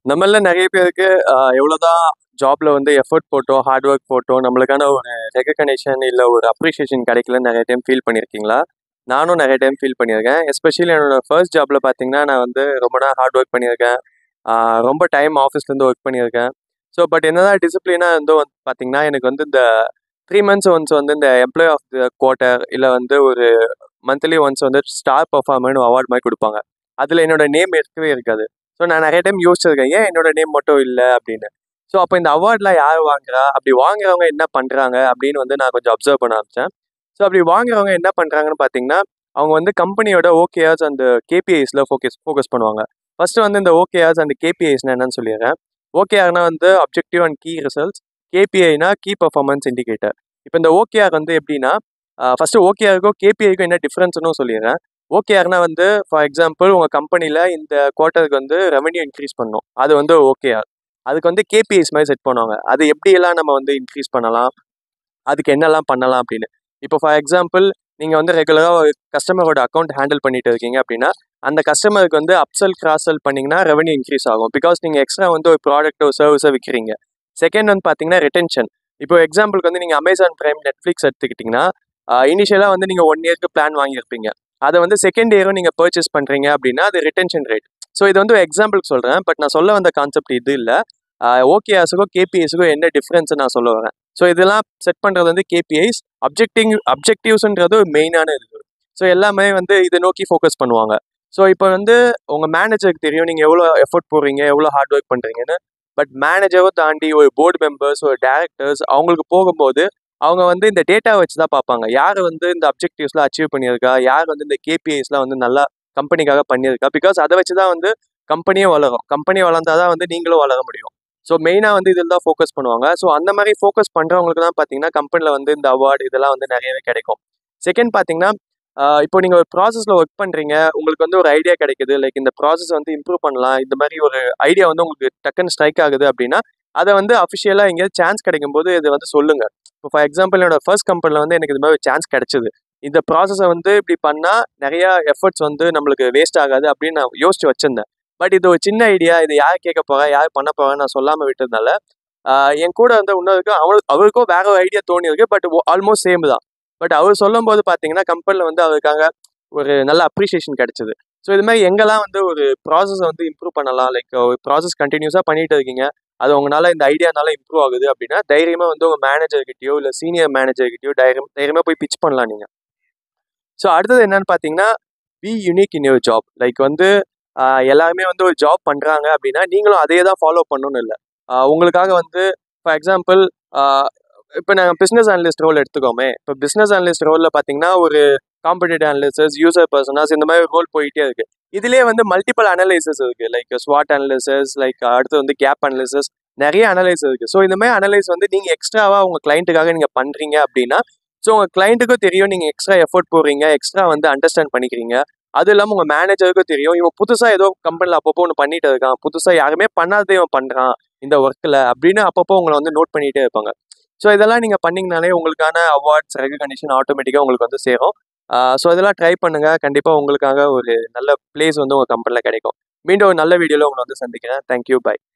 நம்மள நெறைய பேருக்கு அ எவ்வளோதான் ஜாப்ல வந்து எஃபோர்ட் போட்டோம், ஹார்ட் ஒர்க் போட்டோம், நம்மளுக்கான ஒரு ரெகக்னேஷன் இல்ல ஒரு அப்ரிசியேஷன் கிடைக்கலன்னு நெறைய டைம் ஃபீல் பண்ணியிருக்கீங்களா? நானும் நெறைய டைம் ஃபீல் பண்ணியிருக்கேன். எஸ்பெஷலி என்னோட ஃபர்ஸ்ட் ஜாப்ல பார்த்தீங்கன்னா, நான் வந்து ரொம்ப நாள் ஹார்ட் ஒர்க் பண்ணியிருக்கேன். ஆ ரொம்ப டைம் ஆஃபீஸ்லேருந்து ஒர்க் பண்ணியிருக்கேன். ஸோ பட் என்னதான் டிசிப்ளினா இருந்தும் வந்து பார்த்தீங்கன்னா, எனக்கு வந்து இந்த 3 மந்த்ஸ் ஒன்ஸ் வந்து இந்த எம்ப்ளாயி ஆஃப் த குவார்ட்டர் இல்ல வந்து ஒரு மந்த்லி ஒன்ஸ் வந்து ஸ்டார் பெர்ஃபார்மர்ன்னு அவார்ட் மாரி குடுப்பாங்க. அதுல என்னோட நேம் இருக்கவே இருக்காது. ஸோ நான் நெறைய டைம் யோசிச்சிருக்கேன். ஏன் என்னோட நேம் மட்டும் இல்ல அப்படின்னு. ஸோ அப்ப இந்த அவார்ட்லாம் யார் வாங்குறா? அப்படி வாங்குறவங்க என்ன பண்றாங்க? அப்படின்னு வந்து நான் கொஞ்சம் அப்சர்வ் பண்ண ஆரம்பிச்சேன். ஸோ அப்படி வாங்குறவங்க என்ன பண்றாங்கன்னு பார்த்தீங்கன்னா, அவங்க வந்து கம்பெனியோட ஓகேஆர்ஸ் அண்ட் கேபிஐஸ்ல ஃபோக்கஸ் ஃபோக்கஸ் பண்ணுவாங்க. ஃபர்ஸ்ட் வந்து இந்த ஓகேஆர்ஸ் அண்ட் கேபிஐஸ்னா என்னன்னு சொல்லிர்றேன். ஓகேஆர்னா வந்து அப்ஜெக்டிவ் அண்ட் கீ ரிசல்ட்ஸ். கேபிஐனா கீ பெர்ஃபார்மன்ஸ் இண்டிகேட்டர். இப்ப இந்த ஓகேஆர் வந்து எப்படின்னா, அ ஃபர்ஸ்ட் ஓகேஆருக்கும் கேபிஐக்கும் என்ன டிஃபரன்ஸ்ன்னு சொல்லிர்றேன். ஓகேஆர்னா வந்து ஃபார் எக்ஸாம்பிள் உங்க கம்பெனில இந்த குவார்ட்டருக்கு வந்து ரெவென்யூ இன்கிரீஸ் பண்ணணும். அது வந்து ஓகேஆர். அதுக்கு வந்து கேபிஐஸ் மாரி செட் பண்ணுவாங்க. அது எப்படியெல்லாம் நம்ம வந்து இன்கிரீஸ் பண்ணலாம்? அதுக்கு என்னலாம் பண்ணலாம் அப்படின்னு. இப்போ ஃபார் எக்ஸாம்பிள் நீங்க வந்து ரெகுலரா ஒரு கஸ்டமரோட அக்கவுண்ட் ஹேண்டில் பண்ணிட்டு இருக்கீங்க அப்படின்னா, அந்த கஸ்டமருக்கு வந்து அப்செல், கிராஸ் செல் பண்ணீங்கன்னா ரெவென்யூ இன்கிரீஸ் ஆகும். பிகாஸ் நீங்க எக்ஸ்ட்ரா வந்து ஒரு ப்ராடக்ட்டோ, சர்விஸோ விக்கிறீங்க. செகண்ட் வந்து பார்த்தீங்கன்னா ரிட்டென்ஷன். இப்போ எக்ஸாம்பிளுக்கு வந்து நீங்க Amazon Prime, Netflix எடுத்துக்கிட்டீங்கன்னா, அ இனிஷியலா வந்து நீங்க 1 இயர்க்கு பிளான் வாங்கியிருப்பீங்க. அத வந்து செகண்ட் இயரும் நீங்க பர்ச்சேஸ் பண்றீங்க அப்படின்னா, அது ரிட்டென்ஷன் ரேட். ஸோ இது வந்து ஒரு எக்ஸாம்பிளுக்கு சொல்றேன். பட் நான் சொல்ல வந்த கான்செப்ட் இது இல்ல. அ ஓகேஆர்ஸுக்கும், கேபிஐஸ்க்கும் என்ன டிஃபரன்ஸ்ன்னு நான் சொல்ல வரேன். ஸோ இதெல்லாம் செட் பண்றது வந்து கேபிஐஸ். அப்ஜெக்டிவ் அப்ஜெக்டிவ்ஸ்ன்றது ஒரு மெயினான இது. ஸோ எல்லாமே வந்து இத நோக்கி ஃபோக்கஸ் பண்ணுவாங்க. ஸோ இப்ப வந்து உங்க மேனேஜருக்கு தெரியும் நீங்க எவ்வளோ எஃபோர்ட் போடுறீங்க, எவ்வளோ ஹார்ட் ஒர்க் பண்றீங்கன்னு. பட் மேனேஜரும் தாண்டி ஒரு போர்ட் மெம்பர்ஸ், ஒரு டைரக்டர்ஸ் அவங்களுக்கு போகும்போது, அவங்க வந்து இந்த டேட்டா வச்சு தான் பார்ப்பாங்க. யார் வந்து இந்த அப்ஜெக்டிவ்ஸ்லாம் அச்சீவ் பண்ணியிருக்கா? யார் வந்து இந்த கேபிஐஸ்லாம் வந்து நல்லா கம்பெனிக்காக பண்ணியிருக்கா? பிகாஸ் அத வச்சு தான் வந்து கம்பெனியே வளரும். கம்பெனி வளர்ந்தா தான் வந்து நீங்களும் வளர முடியும். ஸோ மெயினா வந்து இதில தான் ஃபோக்கஸ் பண்ணுவாங்க. ஸோ அந்த மாரி ஃபோக்கஸ் பண்றவங்களுக்கு தான் பார்த்தீங்கன்னா, கம்பெனில வந்து இந்த அவார்ட் இதெல்லாம் வந்து நெறையவே கிடைக்கும். செகண்ட் பார்த்தீங்கன்னா, அ இப்போ நீங்க ஒரு ப்ராசஸ்ல ஒர்க் பண்றீங்க. உங்களுக்கு வந்து ஒரு ஐடியா கிடைக்குது. லைக் இந்த ப்ராசஸ் வந்து இம்ப்ரூவ் பண்ணலாம். இந்த மாரி ஒரு ஐடியா வந்து உங்களுக்கு டக்குன்னு ஸ்ட்ரைக் ஆகுது அப்படின்னா, அத வந்து அஃபிஷியலா எங்கேயாவது சான்ஸ் கிடைக்கும்போது இத வந்து சொல்லுங்க. இப்போ ஃபார் எக்ஸாம்பிள் என்னோட ஃபர்ஸ்ட் கம்பெனில வந்து எனக்கு இது மாரி ஒரு சான்ஸ் கிடைச்சது. இந்த ப்ராசஸ வந்து இப்படி பண்ணா நெறைய எஃபோர்ட்ஸ் வந்து நம்மளுக்கு வேஸ்ட் ஆகாது அப்படின்னு நான் யோசிச்சு வச்சிருந்தேன். பட் இது ஒரு சின்ன ஐடியா. இத யார் கேட்க போறா? யார் பண்ண போறான்னு நான் சொல்லாம விட்டதுனால, அ என் கூட இருந்த இன்னொருக்கு அவரு அவருக்கும் வேற ஒரு ஐடியா தோணியிருக்கு. பட் ஆல்மோஸ்ட் சேம் தான். பட் அவரு சொல்லும்போது பார்த்தீங்கன்னா, கம்பெனில வந்து அவருக்காக ஒரு நல்ல அப்ரிசியேஷன் கிடைச்சது. ஸோ இது மாரி எங்கெல்லாம் வந்து ஒரு ப்ராசஸ வந்து இம்ப்ரூவ் பண்ணலாம். லைக் ஒரு ப்ராசஸ் கன்டினியூஸா பண்ணிட்டு இருக்கீங்க. அது உங்கனால இந்த ஐடியானால இம்ப்ரூவ் ஆகுது அப்படின்னா, தைரியமா வந்து உங்க மேனேஜர் கிட்டயோ, இல்ல சீனியர் மேனேஜர் கிட்டயோ தைரியம் தைரியமா போய் பிட்ச் பண்ணலாம் நீங்க. ஸோ அடுத்தது என்னன்னு பார்த்தீங்கன்னா, be unique in your job. Like வந்து அ எல்லாருமே வந்து ஒரு ஜாப் பண்றாங்க அப்படின்னா, நீங்களும் அதே தான் ஃபாலோ பண்ணணும்னு இல்ல. அ உங்களுக்காக வந்து ஃபார் எக்ஸாம்பிள் அ இப்ப நான் பிசினஸ் அனலிஸ்ட் ரோல் எடுத்துக்கோமே. இப்ப பிசினஸ் அனலிஸ்ட் ரோல்ல பார்த்தீங்கன்னா, ஒரு காம்படிட்டிவ் அனாலிசிஸ், யூசர் பெர்சனாஸ் இந்த மாரி ரோல் போயிட்டே இருக்கு. இதிலேயே வந்து மல்டிபிள் அனலைசிஸ் இருக்கு. லைக் ஸ்வாட் அனலிசிஸ், லைக் அடுத்து வந்து கேப் அனலிசிஸ் நெறைய அனலைஸ் இருக்கு. ஸோ இந்த மாரி அனலைஸ் வந்து நீங்க எக்ஸ்ட்ராவா உங்க கிளையன்ட்டுக்காக நீங்க பண்றீங்க அப்படின்னா, ஸோ உங்க கிளையன்ட்டுக்கும் தெரியும் நீங்க எக்ஸ்ட்ரா எஃபோர்ட் போடுறீங்க. எக்ஸ்ட்ரா வந்து அண்டர்ஸ்டாண்ட் பண்ணிக்கிறீங்க. அது இல்லாம உங்க மேனேஜருக்கும் தெரியும். இவன் புதுசா ஏதோ கம்பெனில அப்பப்போ ஒண்ணு பண்ணிட்டு இருக்கான். புதுசா யாருமே பண்ணாதத இவன் பண்றான். இந்த வொர்க்ல அப்படின்னு அப்பப்போ உங்கள வந்து நோட் பண்ணிட்டே இருப்பாங்க. ஸோ இதெல்லாம் நீங்க பண்ணீங்கனாலே உங்களுக்கான அவார்ட்ஸ், ரெகக்னிஷன் ஆட்டோமேட்டிக்கா உங்களுக்கு வந்து சேரும். அ ஸோ இதெல்லாம் ட்ரை பண்ணுங்க. கண்டிப்பா உங்களுக்காக ஒரு நல்ல பிளேஸ் வந்து உங்க கம்பெனில கிடைக்கும். மீண்டும் ஒரு நல்ல வீடியோல உங்கள வந்து சந்திக்கிறேன். Thank you. பை.